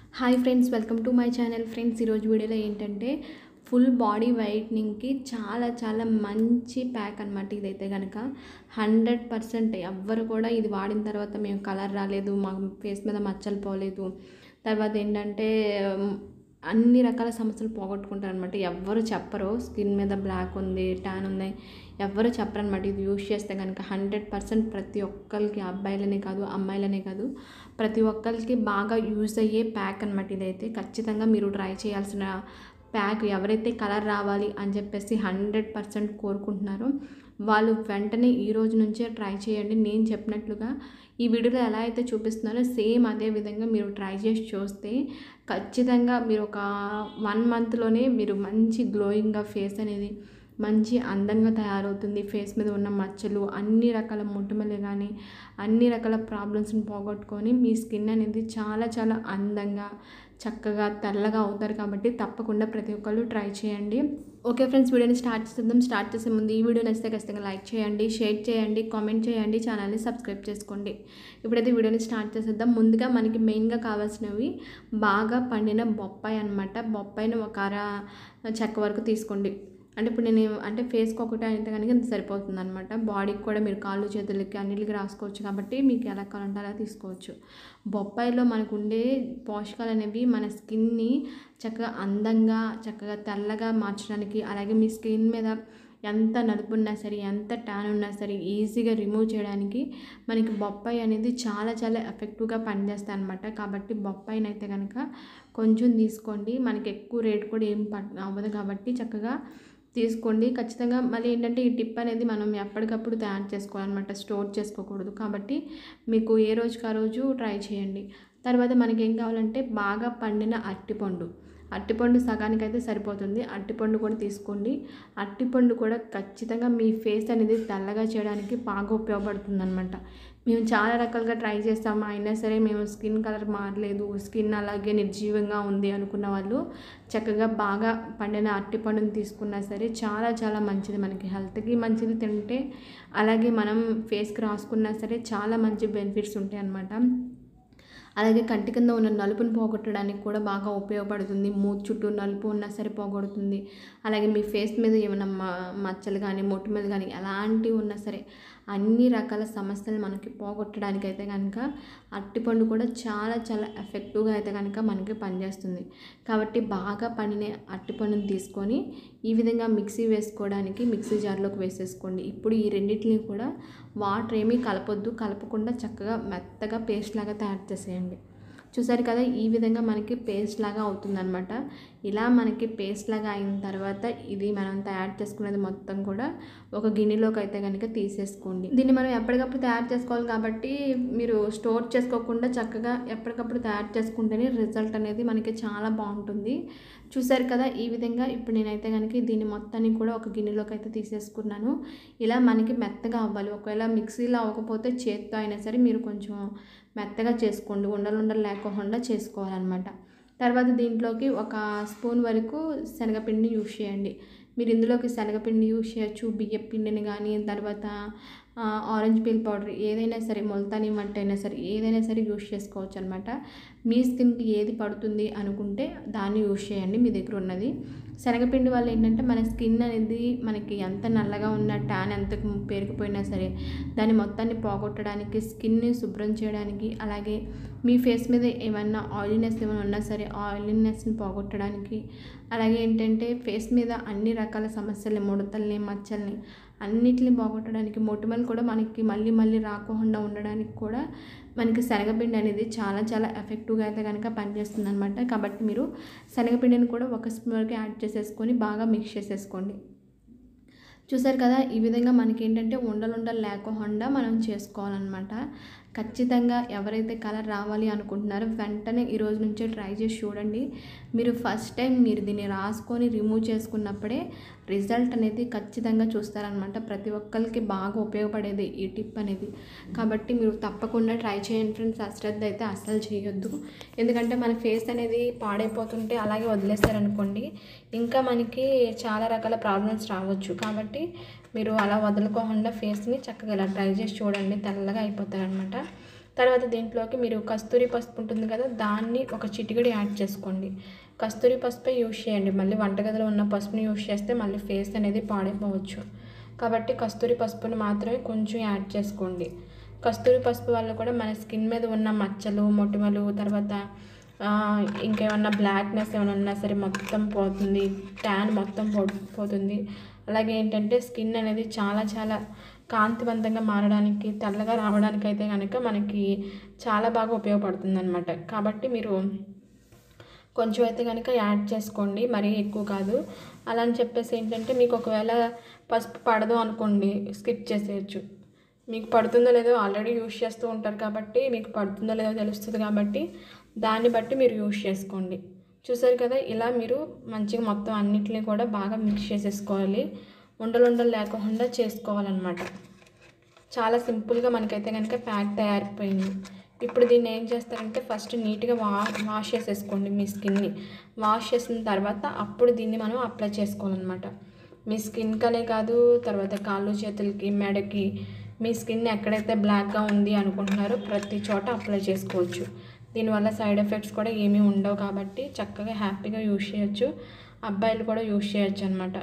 hi friends welcome to my channel friends ఈరోజు వీడియోలో ఏంటంటే ఫుల్ బాడీ వైట్నింగ్కి చాలా చాలా మంచి ప్యాక్ అనమాట ఇదైతే కనుక హండ్రెడ్ పర్సెంట్ ఎవ్వరు కూడా ఇది వాడిన తర్వాత మేము కలర్ రాలేదు మా ఫేస్ మీద మచ్చలు పోలేదు తర్వాత ఏంటంటే ఉమ్, అన్ని రకాల సమస్యలు పోగొట్టుకుంటారు అనమాట ఎవ్వరు చెప్పరు స్కిన్ మీద బ్లాక్ ఉంది ట్యాన్ ఉంది ఎవ్వరు చెప్పరు అనమాట ఇది యూస్ చేస్తే కనుక హండ్రెడ్ పర్సెంట్ ప్రతి ఒక్కరికి అబ్బాయిలనే కాదు అమ్మాయిలనే కాదు ప్రతి ఒక్కరికి బాగా యూజ్ అయ్యే ప్యాక్ అనమాట ఇదైతే ఖచ్చితంగా మీరు ట్రై చేయాల్సిన ప్యాక్ ఎవరైతే కలర్ రావాలి అని చెప్పేసి హండ్రెడ్ పర్సెంట్ కోరుకుంటున్నారో వాళ్ళు వెంటనే ఈ రోజు నుంచే ట్రై చేయండి నేను చెప్పినట్లుగా ఈ వీడియోలో ఎలా అయితే చూపిస్తున్నారో సేమ్ అదే విధంగా మీరు ట్రై చేసి చూస్తే ఖచ్చితంగా మీరు ఒక వన్ మంత్లోనే మీరు మంచి గ్లోయింగ్గా ఫేస్ అనేది మంచి అందంగా తయారవుతుంది ఫేస్ మీద ఉన్న మచ్చలు అన్ని రకాల మొటిమలు కానీ అన్ని రకాల ప్రాబ్లమ్స్ని పోగొట్టుకొని మీ స్కిన్ అనేది చాలా చాలా అందంగా చక్కగా తెల్లగా అవుతారు కాబట్టి తప్పకుండా ప్రతి ఒక్కళ్ళు ట్రై చేయండి ఓకే ఫ్రెండ్స్ వీడియోని స్టార్ట్ చేద్దాం స్టార్ట్ చేసే ముందు ఈ వీడియో నచ్చితే ఖచ్చితంగా లైక్ చేయండి షేర్ చేయండి కామెంట్ చేయండి ఛానల్ని సబ్స్క్రైబ్ చేసుకోండి ఇప్పుడైతే వీడియోని స్టార్ట్ చేసేద్దాం ముందుగా మనకి మెయిన్గా కావాల్సినవి బాగా పండిన బొప్పాయి అనమాట బొప్పాయిని ఒక అర చెక్క వరకు తీసుకోండి అంటే ఇప్పుడు నేను అంటే ఫేస్కి ఒకటే అయితే కనుక ఇంత సరిపోతుంది అనమాట బాడీకి కూడా మీరు కాళ్ళు చేతులకి అన్నిటికి రాసుకోవచ్చు కాబట్టి మీకు ఎలా కావాలంటే అలా తీసుకోవచ్చు బొప్పాయిలో మనకు ఉండే పోషకాలు అనేవి మన స్కిన్ని చక్కగా అందంగా చక్కగా తెల్లగా మార్చడానికి అలాగే మీ స్కిన్ మీద ఎంత నలుపు ఉన్నా సరే ఎంత ట్యాన్ ఉన్నా సరే ఈజీగా రిమూవ్ చేయడానికి మనకి బొప్పాయి అనేది చాలా చాలా ఎఫెక్టివ్గా పనిచేస్తాయి అనమాట కాబట్టి బొప్పాయిని అయితే కనుక కొంచెం తీసుకోండి మనకి ఎక్కువ రేట్ కూడా ఏం పట్ అవ్వదు కాబట్టి చక్కగా తీసుకోండి ఖచ్చితంగా మళ్ళీ ఏంటంటే ఈ టిప్ అనేది మనం ఎప్పటికప్పుడు తయారు చేసుకోవాలన్నమాట స్టోర్ చేసుకోకూడదు కాబట్టి మీకు ఏ రోజుకి ఆ రోజు ట్రై చేయండి తర్వాత మనకి ఏం కావాలంటే బాగా పండిన అరటిపండు అరటిపండు సగానికి అయితే సరిపోతుంది అరటిపండు కూడా తీసుకోండి అరటిపండు కూడా ఖచ్చితంగా మీ ఫేస్ అనేది తెల్లగా చేయడానికి బాగా ఉపయోగపడుతుంది అనమాట మేము చాలా రకాలుగా ట్రై చేస్తాము అయినా సరే మేము స్కిన్ కలర్ మారలేదు స్కిన్ అలాగే నిర్జీవంగా ఉంది అనుకున్న వాళ్ళు చక్కగా బాగా పండిన అరటిపండుని తీసుకున్నా సరే చాలా చాలా మంచిది మనకి హెల్త్కి మంచిది తింటే అలాగే మనం ఫేస్కి రాసుకున్నా సరే చాలా మంచి బెనిఫిట్స్ ఉంటాయి అన్నమాట అలాగే కంటి కింద ఉన్న నలుపుని పోగొట్టడానికి కూడా బాగా ఉపయోగపడుతుంది మూతి చుట్టూ నలుపు ఉన్నా సరే పోగొడుతుంది అలాగే మీ ఫేస్ మీద ఏమైనా మ మచ్చలు కానీ మొటిమలు కానీ ఎలాంటివి ఉన్నా సరే అన్ని రకాల సమస్యలు మనకి పోగొట్టడానికి అయితే కనుక అరటిపండు కూడా చాలా చాలా ఎఫెక్టివ్గా అయితే కనుక మనకి పనిచేస్తుంది కాబట్టి బాగా పండిన అరటిపండుని తీసుకొని ఈ విధంగా మిక్సీ వేసుకోవడానికి మిక్సీ జార్లోకి వేసేసుకోండి ఇప్పుడు ఈ రెండింటిని కూడా వాటర్ ఏమీ కలపొద్దు కలపకుండా చక్కగా మెత్తగా పేస్ట్ లాగా తయారు చేసేయండి చూసారు కదా ఈ విధంగా మనకి పేస్ట్ లాగా అవుతుందన్నమాట ఇలా మనకి పేస్ట్ లాగా అయిన తర్వాత ఇది మనం తయారు చేసుకునేది మొత్తం కూడా ఒక గిన్నెలోకి అయితే కనుక తీసేసుకోండి దీన్ని మనం ఎప్పటికప్పుడు తయారు చేసుకోవాలి కాబట్టి మీరు స్టోర్ చేసుకోకుండా చక్కగా ఎప్పటికప్పుడు తయారు చేసుకుంటేనే రిజల్ట్ అనేది మనకి చాలా బాగుంటుంది చూసారు కదా ఈ విధంగా ఇప్పుడు నేనైతే కనుక దీన్ని మొత్తాన్ని కూడా ఒక గిన్నెలోకి అయితే తీసేసుకున్నాను ఇలా మనకి మెత్తగా అవ్వాలి ఒకవేళ మిక్సీలో అవ్వకపోతే చేత్తో అయినా సరే మీరు కొంచెం మెత్తగా చేసుకోండి ఉండలు ఉండలు లేకుండా చేసుకోవాలన్నమాట తర్వాత దీంట్లోకి ఒక స్పూన్ వరకు శనగపిండిని యూస్ చేయండి మీరు ఇందులోకి శనగపిండి యూస్ చేయొచ్చు బియ్య పిండిని కానీ తర్వాత ఆ, ఆరెంజ్ పీల్ పౌడర్ ఏదైనా సరే మొలతాని మట్ట అయినా సరే ఏదైనా సరే యూస్ చేసుకోవచ్చు అనమాట మీ స్కిన్కి ఏది పడుతుంది అనుకుంటే దాన్ని యూస్ చేయండి మీ దగ్గర ఉన్నది శనగపిండి వల్ల ఏంటంటే మన స్కిన్ అనేది మనకి ఎంత నల్లగా ఉన్న ట్యాన్ ఎంత పేరుకుపోయినా సరే దాన్ని మొత్తాన్ని పోగొట్టడానికి స్కిన్ని శుభ్రం చేయడానికి అలాగే మీ ఫేస్ మీద ఏమన్నా ఆయిలీనెస్ ఏమైనా ఉన్నా సరే ఆయిలీనెస్ని పోగొట్టడానికి అలాగే ఏంటంటే ఫేస్ మీద అన్ని రకాల సమస్యల్ని ముడతల్ని మచ్చల్ని అన్నిటిని పోగొట్టడానికి మొటిమలు కూడా మనకి మళ్ళీ మళ్ళీ రాకుండా ఉండడానికి కూడా మనకి శనగపిండి అనేది చాలా చాలా ఎఫెక్టివ్గా అయితే కనుక పనిచేస్తుంది అనమాట కాబట్టి మీరు శనగపిండిని కూడా ఒక స్పూన్ వరకు యాడ్ చేసేసుకొని బాగా మిక్స్ చేసేసుకోండి చూసారు కదా ఈ విధంగా మనకి ఏంటంటే ఉండలు ఉండలు లేకుండా మనం చేసుకోవాలన్నమాట ఖచ్చితంగా ఎవరైతే కలర్ రావాలి అనుకుంటున్నారో వెంటనే ఈ రోజు నుంచే ట్రై చేసి చూడండి మీరు ఫస్ట్ టైం మీరు దీన్ని రాసుకొని రిమూవ్ చేసుకున్నప్పుడే రిజల్ట్ అనేది ఖచ్చితంగా చూస్తారనమాట ప్రతి ఒక్కరికి బాగా ఉపయోగపడేది ఈ టిప్ అనేది కాబట్టి మీరు తప్పకుండా ట్రై చేయండి ఫ్రెండ్స్ అశ్రద్ధ అయితే అస్సలు చేయొద్దు ఎందుకంటే మన ఫేస్ అనేది పాడైపోతుంటే అలాగే వదిలేస్తారనుకోండి ఇంకా మనకి చాలా రకాల ప్రాబ్లమ్స్ రావచ్చు కాబట్టి మీరు అలా వదులుకోకుండా ఫేస్ని చక్కగా ఇలా ట్రై చేసి చూడండి తెల్లగా అయిపోతారనమాట తర్వాత దీంట్లోకి మీరు కస్తూరి పసుపు ఉంటుంది కదా దాన్ని ఒక చిటికెడు యాడ్ చేసుకోండి కస్తూరి పసుపే యూజ్ చేయండి మళ్ళీ వంటగదిలో ఉన్న పసుపుని యూజ్ చేస్తే మళ్ళీ ఫేస్ అనేది పాడైపోవచ్చు కాబట్టి కస్తూరి పసుపుని మాత్రమే కొంచెం యాడ్ చేసుకోండి కస్తూరి పసుపు వల్ల కూడా మన స్కిన్ మీద ఉన్న మచ్చలు మొటిమలు తర్వాత ఆ, ఇంకేమన్నా బ్లాక్నెస్ ఏమైనా ఉన్నా సరే మొత్తం పోతుంది ట్యాన్ మొత్తం పో పోతుంది అలాగే ఏంటంటే స్కిన్ అనేది చాలా చాలా కాంతివంతంగా మారడానికి తెల్లగా రావడానికి అయితే కనుక మనకి చాలా బాగా ఉపయోగపడుతుంది అనమాట కాబట్టి మీరు కొంచెం అయితే కనుక యాడ్ చేసుకోండి మరీ ఎక్కువ కాదు అలా అని చెప్పేసి ఏంటంటే మీకు ఒకవేళ పసుపు పడదు అనుకోండి స్కిప్ చేసేయచ్చు మీకు పడుతుందో లేదో ఆల్రెడీ యూస్ చేస్తూ ఉంటారు కాబట్టి మీకు పడుతుందో లేదో తెలుస్తుంది కాబట్టి దాన్ని బట్టి మీరు యూస్ చేసుకోండి చూసారు కదా ఇలా మీరు మంచిగా మొత్తం అన్నిటిని కూడా బాగా మిక్స్ చేసేసుకోవాలి ఉండలు ఉండలు లేకుండా చేసుకోవాలన్నమాట చాలా సింపుల్గా మనకైతే కనుక ప్యాక్ తయారైపోయింది ఇప్పుడు దీన్ని ఏం చేస్తారంటే ఫస్ట్ నీట్గా వా వాష్ చేసేసుకోండి మీ స్కిన్ని వాష్ చేసిన తర్వాత అప్పుడు దీన్ని మనం అప్లై చేసుకోవాలన్నమాట మీ స్కిన్కనే కాదు తర్వాత కాళ్ళు చేతులకి మెడకి మీ స్కిన్ ఎక్కడైతే బ్లాక్గా ఉంది అనుకుంటున్నారో ప్రతి చోట అప్లై చేసుకోవచ్చు దీనివల్ల సైడ్ ఎఫెక్ట్స్ కూడా ఏమీ ఉండవు కాబట్టి చక్కగా హ్యాపీగా యూజ్ చేయొచ్చు అబ్బాయిలు కూడా యూజ్ చేయొచ్చు అనమాట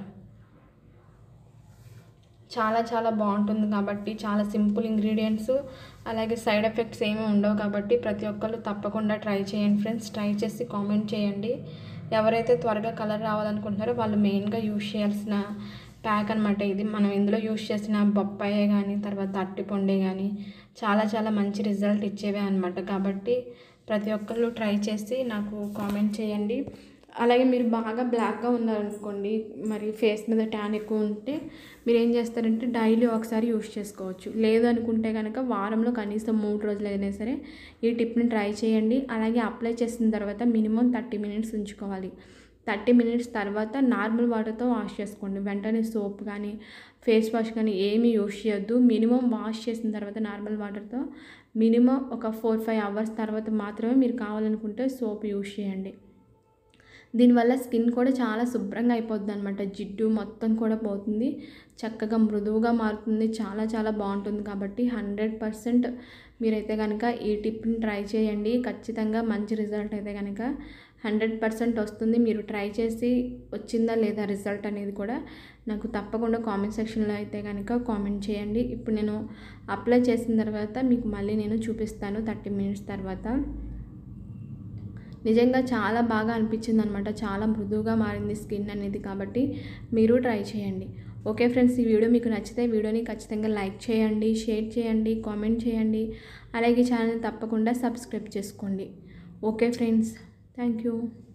చాలా చాలా బాగుంటుంది కాబట్టి చాలా సింపుల్ ఇంగ్రీడియంట్స్ అలాగే సైడ్ ఎఫెక్ట్స్ ఏమీ ఉండవు కాబట్టి ప్రతి ఒక్కళ్ళు తప్పకుండా ట్రై చేయండి ఫ్రెండ్స్ ట్రై చేసి కామెంట్ చేయండి ఎవరైతే త్వరగా కలర్ రావాలనుకుంటున్నారో వాళ్ళు మెయిన్గా యూజ్ చేయాల్సిన ప్యాక్ అనమాట ఇది మనం ఇందులో యూజ్ చేసిన బొప్పాయే కానీ తర్వాత అట్టిపొండే కానీ చాలా చాలా మంచి రిజల్ట్ ఇచ్చేవే అనమాట కాబట్టి ప్రతి ఒక్కళ్ళు ట్రై చేసి నాకు కామెంట్ చేయండి అలాగే మీరు బాగా బ్లాక్గా ఉన్నారనుకోండి మరి ఫేస్ మీద ట్యాన్ ఎక్కువ ఉంటే మీరు ఏం చేస్తారంటే డైలీ ఒకసారి యూస్ చేసుకోవచ్చు లేదు అనుకుంటే కనుక వారంలో కనీసం మూడు రోజులు అయినా సరే ఈ టిప్ని ట్రై చేయండి అలాగే అప్లై చేసిన తర్వాత మినిమం థర్టీ మినిట్స్ ఉంచుకోవాలి థర్టీ మినిట్స్ తర్వాత నార్మల్ వాటర్తో వాష్ చేసుకోండి వెంటనే సోప్ కానీ ఫేస్ వాష్ కానీ ఏమీ యూస్ చేయొద్దు మినిమం వాష్ చేసిన తర్వాత నార్మల్ వాటర్తో మినిమం ఒక ఫోర్ ఫైవ్ అవర్స్ తర్వాత మాత్రమే మీరు కావాలనుకుంటే సోప్ యూస్ చేయండి దీనివల్ల స్కిన్ కూడా చాలా శుభ్రంగా అయిపోద్ది అనమాట జిడ్డు మొత్తం కూడా పోతుంది చక్కగా మృదువుగా మారుతుంది చాలా చాలా బాగుంటుంది కాబట్టి హండ్రెడ్ పర్సెంట్ మీరైతే కనుక ఈ టిప్ని ట్రై చేయండి ఖచ్చితంగా మంచి రిజల్ట్ అయితే కనుక హండ్రెడ్ పర్సెంట్ వస్తుంది మీరు ట్రై చేసి వచ్చిందా లేదా రిజల్ట్ అనేది కూడా నాకు తప్పకుండా కామెంట్ సెక్షన్లో అయితే కనుక కామెంట్ చేయండి ఇప్పుడు నేను అప్లై చేసిన తర్వాత మీకు మళ్ళీ నేను చూపిస్తాను థర్టీ మినిట్స్ తర్వాత నిజంగా చాలా బాగా అనిపించింది అనమాట చాలా మృదువుగా మారింది స్కిన్ అనేది కాబట్టి మీరు ట్రై చేయండి ఓకే ఫ్రెండ్స్ ఈ వీడియో మీకు నచ్చితే వీడియోని ఖచ్చితంగా లైక్ చేయండి షేర్ చేయండి కామెంట్ చేయండి అలాగే ఛానల్ తప్పకుండా సబ్స్క్రైబ్ చేసుకోండి ఓకే ఫ్రెండ్స్ థ్యాంక్ యూ